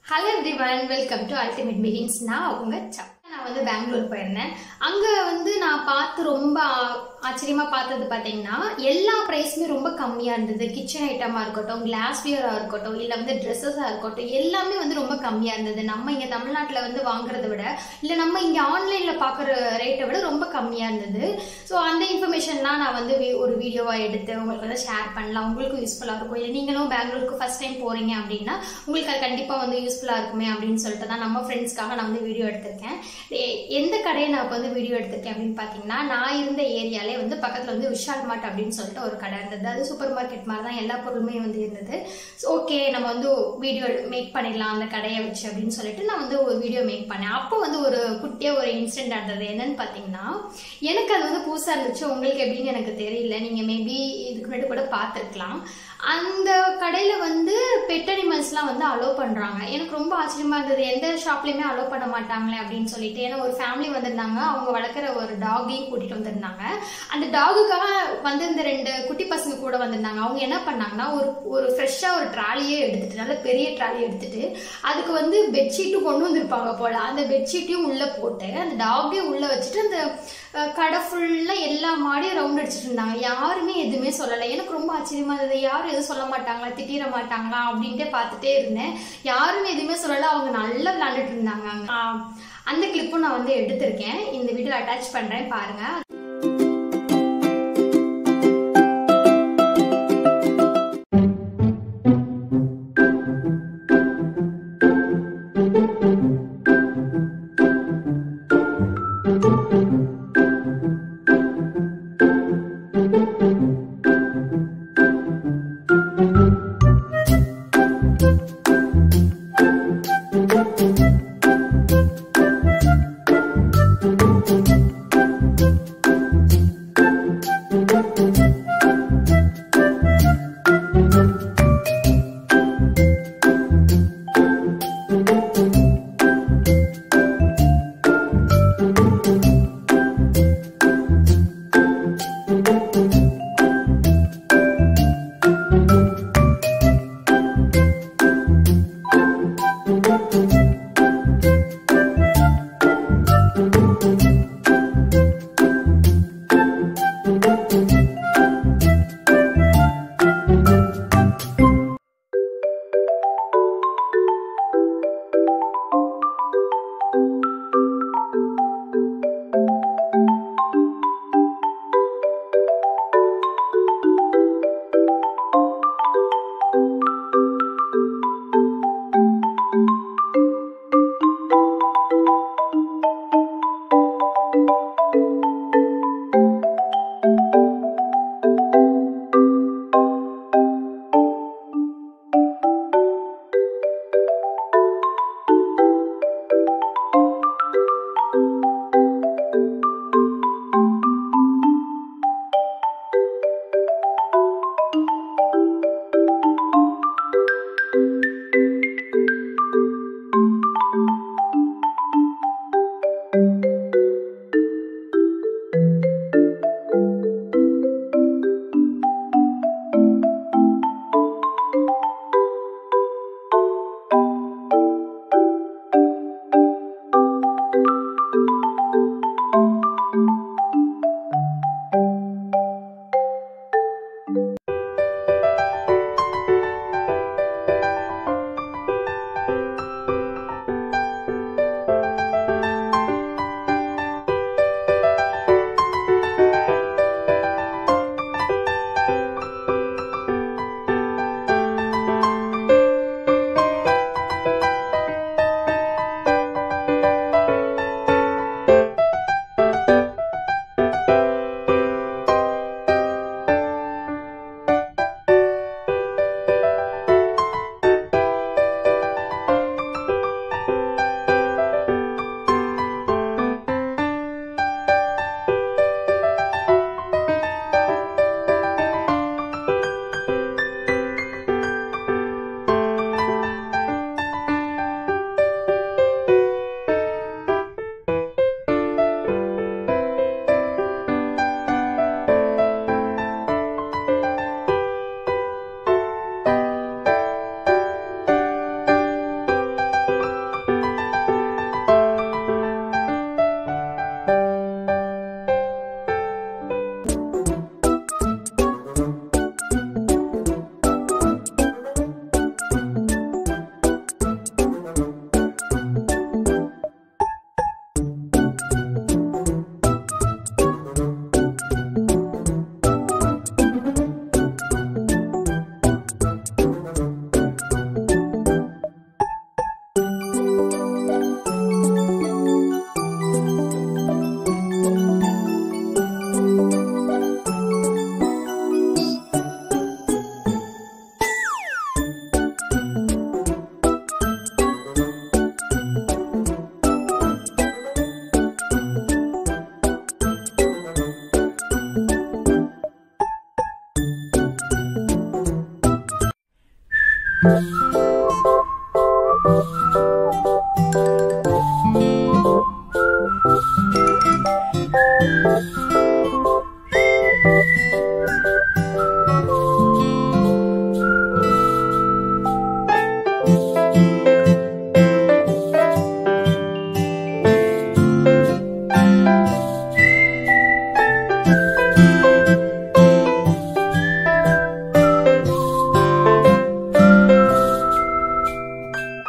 Hello everyone welcome to ultimate meetings நான் உங்க sub நான் வந்து பெங்களூர் போயிருந்தேன் அங்கே வந்து நான் பார்த்து ரொம்ப ஆ- ஆச்சரியமா பார்த்தது பார்த்தீங்கன்னா எல்லா ப்ரைஸுமே ரொம்ப கம்மியாக இருந்தது கிச்சன் ஐட்டமாக இருக்கட்டும் கிளாஸ்வியராக இருக்கட்டும் இல்லை வந்து ட்ரெஸ்ஸஸாக இருக்கட்டும் எல்லாமே வந்து ரொம்ப கம்மியாக இருந்தது நம்ம இங்கே தமிழ்நாட்டில் வந்து வாங்குறத விட இல்லை நம்ம இங்கே ஆன்லைனில் பார்க்குற ரேட்டை விட ரொம்ப கம்மியாக இருந்தது ஸோ அந்த இன்ஃபர்மேஷன்லாம் நான் வந்து வி- ஒரு வீடியோவாக எடுத்து உங்களுக்கு வந்து ஷேர் பண்ணலாம் உங்களுக்கும் யூஸ்ஃபுல்லாக இருக்கும் இல்லை நீங்களும் பெங்களூருக்கு ஃபர்ஸ்ட் டைம் போகிறீங்க அப்படின்னா உங்களுக்கு அது கண்டிப்பாக வந்து யூஸ்ஃபுல்லாக இருக்குமே அப்படின்னு சொல்லிட்டு தான் நம்ம ஃப்ரெண்ட்ஸ்க்காக நான் வந்து வீடியோ எடுத்திருக்கேன் எ- எந்த கடையை நான் இப்போ வந்து வீடியோ எடுத்திருக்கேன் அப்படின்னு பார்த்தீங்கன்னா நான் இருந்த ஏரியாலே வந்து பக்கத்தில் வந்து விஷால் மார்ட் அப்படின்னு சொல்லிட்டு ஒரு கடை இருந்தது அது சூப்பர் மார்க்கெட் மாதிரி தான் எல்லா பொருளுமே வந்து இருந்தது ஓகே நம்ம வந்து வீடியோ மேக் பண்ணிடலாம் அந்த கடையை வச்சு அப்படின்னு சொல்லிட்டு நான் வந்து ஒரு வீடியோ மேக் பண்ணேன் அப்போ வந்து ஒரு குட்டியாக ஒரு இன்சிடென்ட் நடந்தது என்னன்னு பார்த்தீங்கன்னா எனக்கு அது வந்து புதுசாக இருந்துச்சு உங்களுக்கு எப்படின்னு எனக்கு தெரியல நீங்கள் மேபி இதுக்கு முன்னாடி கூட பார்த்துருக்கலாம் அந்த கடையில் வந்து பெட் அனிமல்ஸ்லாம் வந்து அலோவ் பண்ணுறாங்க எனக்கு ரொம்ப ஆச்சரியமா இருந்தது எந்த ஷாப்லேயுமே அலோவ் பண்ண மாட்டாங்களே அப்படின்னு சொல்லிட்டு ஏன்னா ஒரு ஃபேமிலி வந்திருந்தாங்க அவங்க வளர்க்குற ஒரு டாகையும் கூட்டிகிட்டு வந்திருந்தாங்க அந்த டாகுக்காக வந்திருந்த ரெண்டு குட்டி பசங்க கூட வந்திருந்தாங்க அவங்க என்ன பண்ணாங்கன்னா ஒரு ஒரு ஃப்ரெஷ்ஷாக ஒரு ட்ராலியே எடுத்துட்டு நல்ல பெரிய ட்ராலி எடுத்துட்டு அதுக்கு வந்து பெட்ஷீட்டும் கொண்டு வந்திருப்பாங்க போல அந்த பெட்ஷீட்டையும் உள்ளே போட்டு அந்த டாகையும் உள்ளே வச்சுட்டு அந்த அஹ், கடை ஃபுல்லாக எல்லா மாடியும் ரவுண்ட் அடிச்சிட்டு இருந்தாங்க யாருமே எதுவுமே சொல்லலை எனக்கு ரொம்ப ஆச்சரியமா இருந்தது யாரும் எதுவும் சொல்ல மாட்டாங்களா திட்டிட மாட்டாங்களா அப்படின்ட்டு பார்த்துட்டே இருந்தேன் யாருமே எதுவுமே சொல்லலை அவங்க நல்லா விளையாண்டுட்டு இருந்தாங்க அங்க. ஆஹ், அந்த கிளிப்பும் நான் வந்து எடுத்திருக்கேன் இந்த வீடியோ அட்டாச் பண்ணுறேன் பாருங்க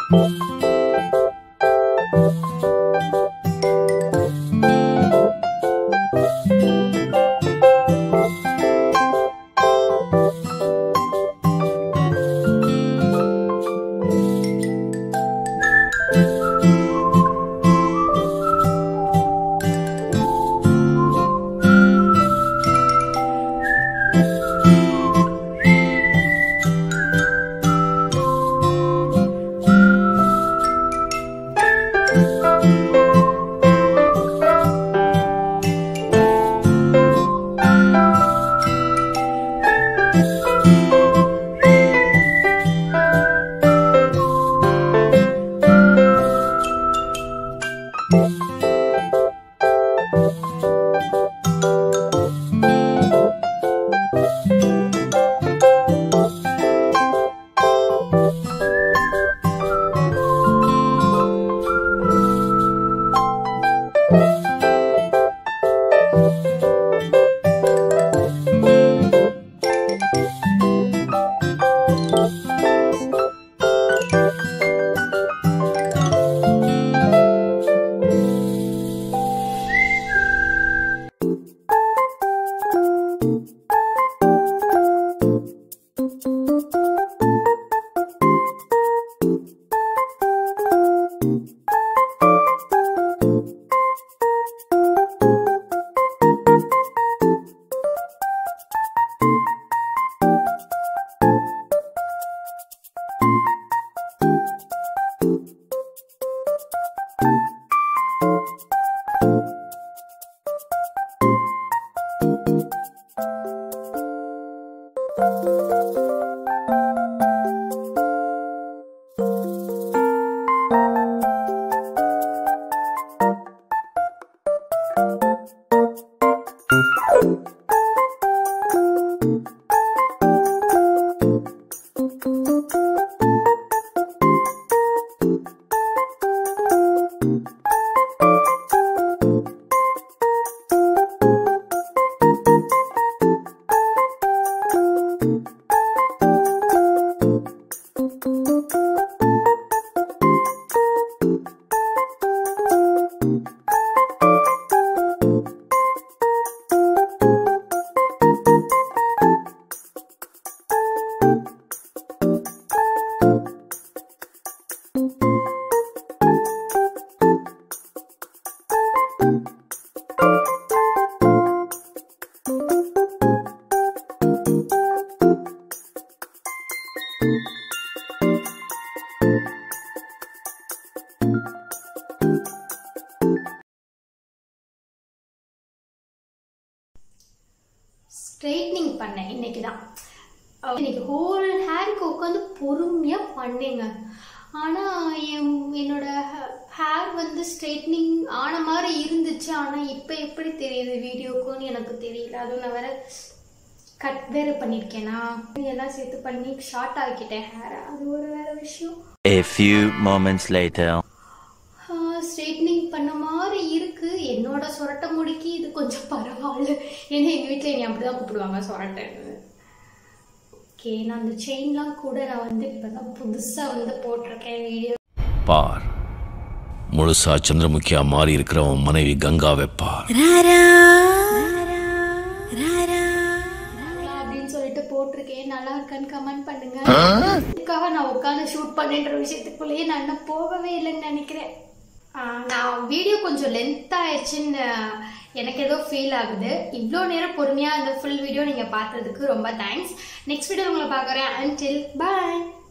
ஸ்ட்ரைட்னிங் பண்ணேன் இன்னைக்கு தான் இன்னைக்கு ஹோல் ஹேருக்கு உட்காந்து பொறுமையாக பண்ணேங்க ஆனால் என் என்னோட ஹேர் வந்து ஸ்ட்ரைட்னிங் ஆன மாதிரி இருந்துச்சு ஆனால் இப்போ எப்படி தெரியுது வீடியோக்குன்னு எனக்கு தெரியல அதுவும் நான் வேற கட் வேற பண்ணியிருக்கேனா எல்லாம் சேர்த்து பண்ணி ஷார்ட் ஆக்கிட்டேன் ஹேரை அது ஒரு வேற விஷயம் A few moments later. Straightening பண்ண மாதிரி இருக்கு என்னோட சொரட்டை முடிக்கு இது கொஞ்சம் பரவாயில்ல ஏன்னா எங்கள் வீட்டில் என்னை அப்படி தான் கூப்பிடுவாங்க சொரட்டைன்னு ஓகே நான் அந்த செயின்லாம் கூட நான் வந்து இப்போ தான் புதுசாக வந்து போட்டிருக்கேன் வீடியோ பார் முழுசா சந்திரமுகியா மாறி இருக்கிற உன் மனைவி கங்காவை பார் அப்படின்னு சொல்லிட்டு போட்டிருக்கேன் நல்லா இருக்கான்னு கமெண்ட் பண்ணுங்க இதுக்காக நான் உட்காந்து ஷூட் பண்ணுன்ற விஷயத்துக்குள்ளேயே நான் இன்னும் போகவே இல்லைன்னு நினைக்கிறேன் ஆஹ் நான் வீடியோ கொஞ்சம் லென்த் ஆயிடுச்சுன்னு எனக்கு ஏதோ ஃபீல் ஆகுது இவ்வளோ நேரம் பொறுமையாக இந்த ஃபுல் வீடியோ நீங்கள் பார்த்ததுக்கு ரொம்ப தேங்க்ஸ் நெக்ஸ்ட் வீடியோ உங்களை பார்க்குறேன் அண்டில் பாய்